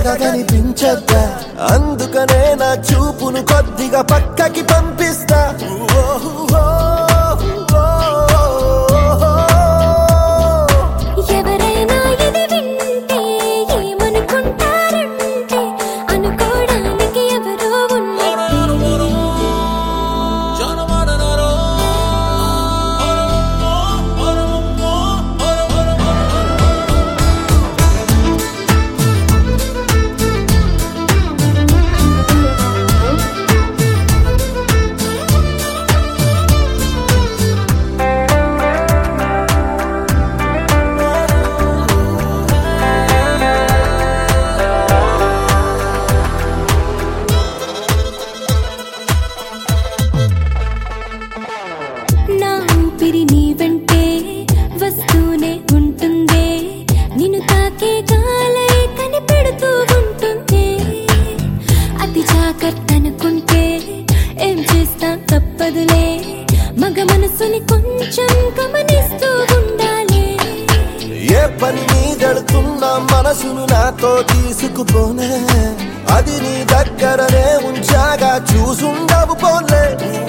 కనిపించద్దా అందుకనే నా చూపును కొద్దిగా పక్కకి పంపిస్తా ఎవరైనా ఇది వింటే ఏమనుకుంటారంటే అనుకోవడానికి ఎవరో ఉన్నట్టే నా ఊపిరి నీ వెంటే వస్తూనే ఉంటుందే నిన్ను తాకే గాలై కనిపెడుతూ ఉంటుందే అతి జాగ్రత్తనుకుంటే ఏం చేస్తా తప్పదులే మగ మనసుని కొంచెం గమనిస్తూ ఉండాలి ఏ పని మీదడుతున్నా మనసును నాతో తీసుకుపోనే అది నీ దగ్గరనే ఉంచాగా చూసుండవు పోలే